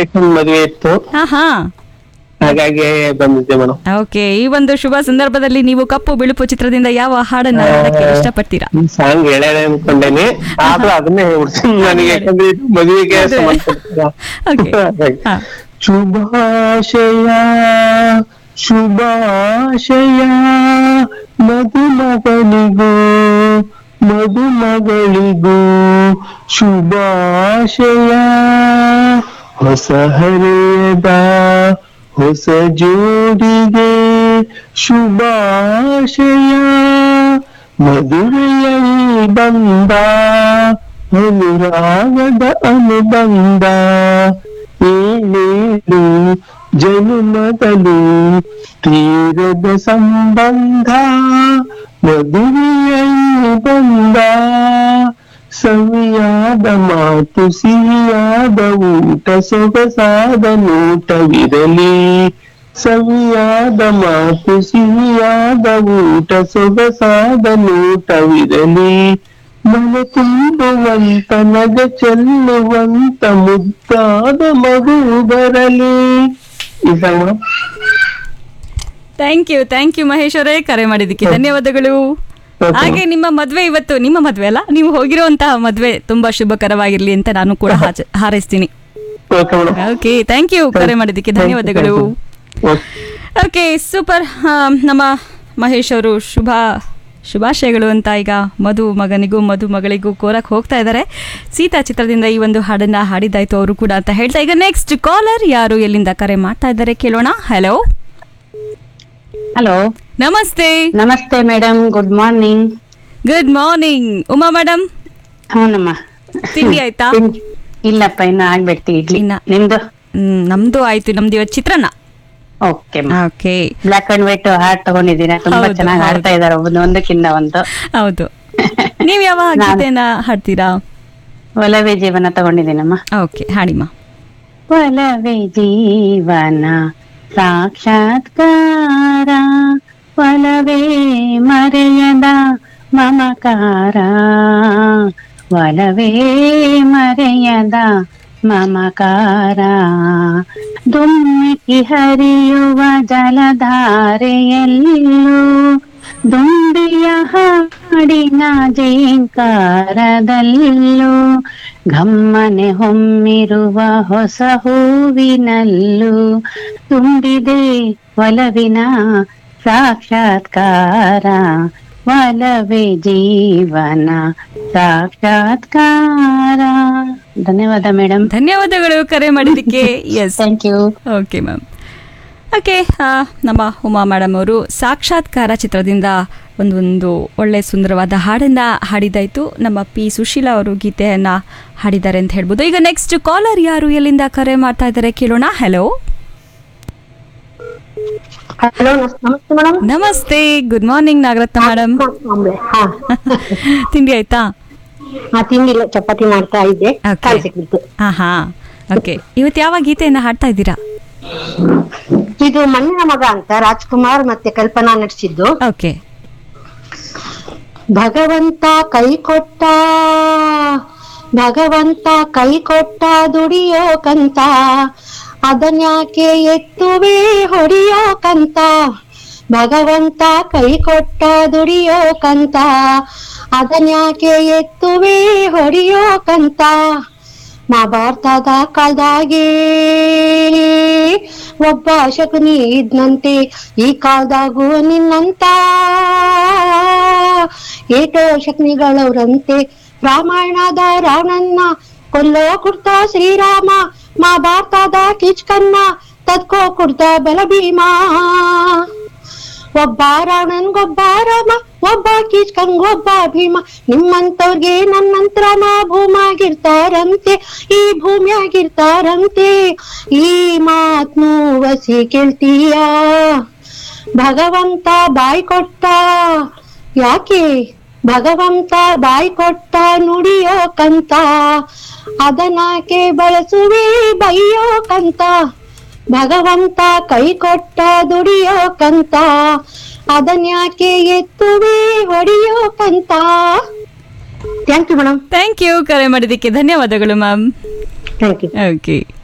Relation ಮದುವೆ ಇತ್ತು ಹಾ ಹಾ ಹಾಗಾಗಿ ಬಂದಿದ್ದೆ ಮೇಡಮ್ ಓಕೆ ಈ ಒಂದು ಶುಭ ಸಂದರ್ಭದಲ್ಲಿ ನೀವು ಕಪ್ಪು ಬಿಳುಪು ಚಿತ್ರದಿಂದ ಯಾವ ಹಾಡನ್ನ ಹಾಡಕ್ಕೆ ಇಷ್ಟಪಡ್ತೀರಾ ಸಾಂಗ್ ಹೇಳೇನೆ ಅನ್ಕೊಂಡೇನಿ ಆದ್ರೂ ಅದನ್ನೇ ಹೇಳ್ಬಿಡ್ತೀನಿ ನನಗೆ ಯಾಕಂದ್ರೆ ಇದು ಮದುವೆಗೆ ಅದೇ. ಸಂಬಂಧಪಟ್ಟಿರೋ Okay. ಹಾಗಾಗಿ. ಹಾ. ಶುಭಾಶಯ ಶುಭಾಶಯ ಮದುಮಗಳಿಗೂ ಮದುಮಗಳಿಗೂ ಶುಭಾಶಯ ಹೊಸ ಹರೆಯದ ಹೊಸ ಜೋಡಿಗೆ ಶುಭಾಶಯ ಮಧುರೆಯಲ್ಲಿ ಬಂದ ಅನುರಾಗದ ಅನುಬಂಧ ಏಳೇಳು ಜನುಮದಲು ತೀರದ ಸಂಬಂಧ ಮದುವೆಯಲ್ಲಿ ಬಂದ ಸವಿಯಾದ ಮಾತು ಸಿಹಿಯಾದ ಊಟ ಸೊಗಸಾದ ನೋಟವಿರಲಿ ಸವಿಯಾದ ಮಾತು ಸಿಹಿಯಾದ ಊಟ ಸೊಗಸಾದ ನೋಟವಿರಲಿ ಮನ ತುಂಬುವಂತ ನಗ ಚೆಲ್ಲುವಂತ ಮುದ್ದಾದ ಮಗು ಬರಲಿ ಈ song madam thank you thank you Mahesh ಅವರೇ ಕರೆ ಮಾಡಿದ್ದಕ್ಕೆ ಧನ್ಯವಾದಗಳು Okay. ಹಾಗೆ ನಿಮ್ಮ ಮದ್ವೆ ಇವತ್ತು ನಿಮ್ಮ ಮದ್ವೆ ಅಲ್ಲ ನೀವು ಹೋಗಿರುವಂತಹ ಮದ್ವೆ ತುಂಬಾ ಶುಭಕರವಾಗಿರ್ಲಿ ಅಂತ ನಾನು ಕೂಡ ಹಾಚ- ಹಾರೈಸ್ತೀನಿ okay madam okay thank you ಕರೆ ಮಾಡಿದ್ದಕ್ಕೆ ಧನ್ಯವಾದಗಳು ಓಕೆ ಓಕೆ ಸೂಪರ್ ನಮ್ಮ ಮಹೇಶ್ ಅವರು ಶುಭ ಶುಭಾಶಯಗಳು ಅಂತ ಈಗ ಮಧು ಮಗನಿಗೂ ಮಧು ಮಗಳಿಗೂ ಕೋರಕ್ ಹೋಗ್ತಾ ಇದ್ದಾರೆ ಸೀತಾ ಚಿತ್ರದಿಂದ ಈ ಒಂದು ಹಾಡನ್ನ ಹಾಡಿದ್ದಾಯ್ತು ಅವರು ಕೂಡ ಅಂತ ಹೇಳ್ತಾ ಈಗ ನೆಕ್ಸ್ಟ್ ಕಾಲರ್ ಯಾರು ಎಲ್ಲಿಂದ ಕರೆ ಮಾಡ್ತಾ ಇದ್ದಾರೆ ಕೇಳೋಣ ಹಲೋ ಹಲೋ ನಮಸ್ತೆ ನಮಸ್ತೆ madam good morning good morning Uma madam ಹ್ಞೂನಮ್ಮ ತಿಂಡಿ ಆಯ್ತಾ ತಿಂಡಿ- ಇಲ್ಲಪ್ಪ ಇನ್ನು ಆಗ್ಬೇಕು ಇಡ್ಲಿ ಇನ್ನ. ನಿಮ್ದು ಹ್ಮ್, ನಮ್ದು ಆಯ್ತು ನಮ್ದು ಇವತ್ತು ಚಿತ್ರಾನ್ನ okay okay black and white ಹಾಡ್ ತಗೊಂಡಿದ್ದೀರಾ ತುಂಬಾ ಹೌದು, ಚೆನ್ನಾಗಿ ಹೌದು. ಹಾಡ್ತಾ ಇದಾರೆ ಒಬ್ಬನು ಒಂದಕ್ಕಿಂತ ಒಂದು ಹೌದು ನೀವ್ ಯಾವ ನಾನು- ಗೀತೆನ ಹಾಡ್ತೀರಾ ಒಲವೇ ಜೀವನ ತಗೊಂಡಿದ್ದೀನಮ್ಮ ಓಕೆ ಹಾಡಿಮಾ ಒಲವೇ ಜೀವನ ಸಾಕ್ಷಾತ್ಕಾರ ಒಲವೇ ಮರೆಯದ ಮಮಕಾರ ಒಲವೇ ಮರೆಯದ ಮಮಕಾರ ದುಮ್ಮಿಕ್ಕಿ ಹರಿಯುವ ಜಲಧಾರೆಯಲ್ಲೂ ದುಂಬಿಯ ಹಾಡಿನ ಜೇಂಕಾರದಲ್ಲೂ ಘಮ್ಮನೆ ಹೊಮ್ಮಿರುವ ಹೊಸ ಹೂವಿನಲ್ಲೂ ತುಂಬಿದೆ ಒಲವಿನ ಸಾಕ್ಷಾತ್ಕಾರ ಒಲವೇ ಜೀವನ ಸಾಕ್ಷಾತ್ಕಾರ ಧನ್ಯವಾದ ಮೇಡಮ್ ಧನ್ಯವಾದಗಳು ಕರೆ ಮಾಡಿದ್ದಕ್ಕೆ yes thank you okay ma'am okay ನಮ್ಮ ಉಮಾ ಮೇಡಮ್ ಅವರು ಸಾಕ್ಷಾತ್ಕಾರ ಚಿತ್ರದಿಂದ ಒಂದು ಒಂದು ಒಳ್ಳೆ ಸುಂದರವಾದ ಹಾಡನ್ನ ಹಾಡಿದಾಯ್ತು ನಮ್ಮ ಪಿ ಸುಶೀಲಾ ಅವರು ಗೀತೆಯನ್ನ ಹಾಡಿದ್ದಾರೆ ಅಂತ ಹೇಳ್ಬೋದು ಈಗ ನೆಕ್ಸ್ಟ್ ಕಾಲರ್ ಯಾರು ಎಲ್ಲಿಂದ ಕರೆ ಮಾಡ್ತಾ ಇದ್ದಾರೆ ಕೇಳೋಣ ಹಲೋ ಹಲೋ ನಮಸ್ತೆ ಮೇಡಮ್ ನಮಸ್ತೆ ಗುಡ್ ಮಾರ್ನಿಂಗ್ ನಾಗರತ್ನ ಮೇಡಮ್ ಹಾ ತಿಂಡಿ ಆಯ್ತಾ ಹಾ ತಿಂಡಿಲ್ಲ ಚಪಾತಿ ಮಾಡ್ತಾ ಇದ್ದೆ Okay. ಕಾಲ್ ಸಿಕ್ಬಿಟ್ಟು ಹಾ ಹಾ ಓಕೆ ಇವತ್ತು ಯಾವ ಗೀತೆಯನ್ನ ಹಾಡ್ತಾ ಇದ್ದೀರಾ ಇದು ಮಣ್ಣಿನ ಮಗ ಅಂತ ರಾಜ್ಕುಮಾರ್ ಮತ್ತೆ ಕಲ್ಪನಾ ನಟಿಸಿದ್ದು ಓಕೆ ಭಗವಂತ ಕೈ ಕೊಟ್ಟ ಭಗವಂತ ಕೈ ಕೊಟ್ಟ ದುಡಿಯೋಕಂತ ಅದನ್ಯಾಕೆ ಎತ್ತುವೆ ಹೊಡಿಯೋಕಂತ ಭಗವಂತ ಕೈ ಕೊಟ್ಟ ದುಡಿಯೋಕಂತ ಅದನ್ಯಾಕೆ ಎತ್ತುವೆ ಹೊಡಿಯೋಕಂತ ಮಹಾಭಾರತದ ಕಾಲ್ದಾಗೆ ಒಬ್ಬ ಶಕುನಿ ಇದ್ನಂತೆ ಈ ಕಾಲ್ದಾಗೂ ನಿನ್ನಂತ ಏಟೋ ಶಕ್ನಿಗಳವ್ರಂತೆ ರಾಮಾಯಣದ ರಾವಣನ್ನ ಕೊಲ್ಲೋ ಕುಡ್ತ ಶ್ರೀರಾಮ ಮಹಾಭಾರತದ ಕಿಚ್ಕನ್ನ ತದ್ಕೋ ಕುಡ್ತ ಬಲಭೀಮ ಒಬ್ಬ ರಾವಣನ್ಗೊಬ್ಬ ರಾಮ ಒಬ್ಬ ಕೀಚ್ಕಂಗೊಬ್ಬ ಭೀಮ ನಿಮ್ಮಂತವ್ರಿಗೆ ನನ್ನಂತ್ರನ ಭೂಮಾಗಿರ್ತಾರಂತೆ ಈ ಭೂಮಿಯಾಗಿರ್ತಾರಂತೆ ಈ ಮಾತ್ನು ವಸಿ ಕೇಳ್ತೀಯ ಭಗವಂತ ಬಾಯ್ ಕೊಟ್ಟ ಯಾಕೆ ಭಗವಂತ ಬಾಯ್ ಕೊಟ್ಟ ನುಡಿಯೋಕಂತ ಅದನ್ನಾಕೆ ಬಳಸುವೆ ಬೈಯೋಕಂತ ಭಗವಂತ ಕೈ ಕೊಟ್ಟ ದುಡಿಯೋಕಂತ ಅದನ್ಯಾಕೆ ಎತ್ತುವೆ ಹೊಡಿಯೋಕಂತ thank you madam thank you ಕರೆ ಮಾಡಿದ್ದಕ್ಕೆ ಧನ್ಯವಾದಗಳು ಮ್ಯಾಮ್ ಥ್ಯಾಂಕ್ ಯು ಓಕೆ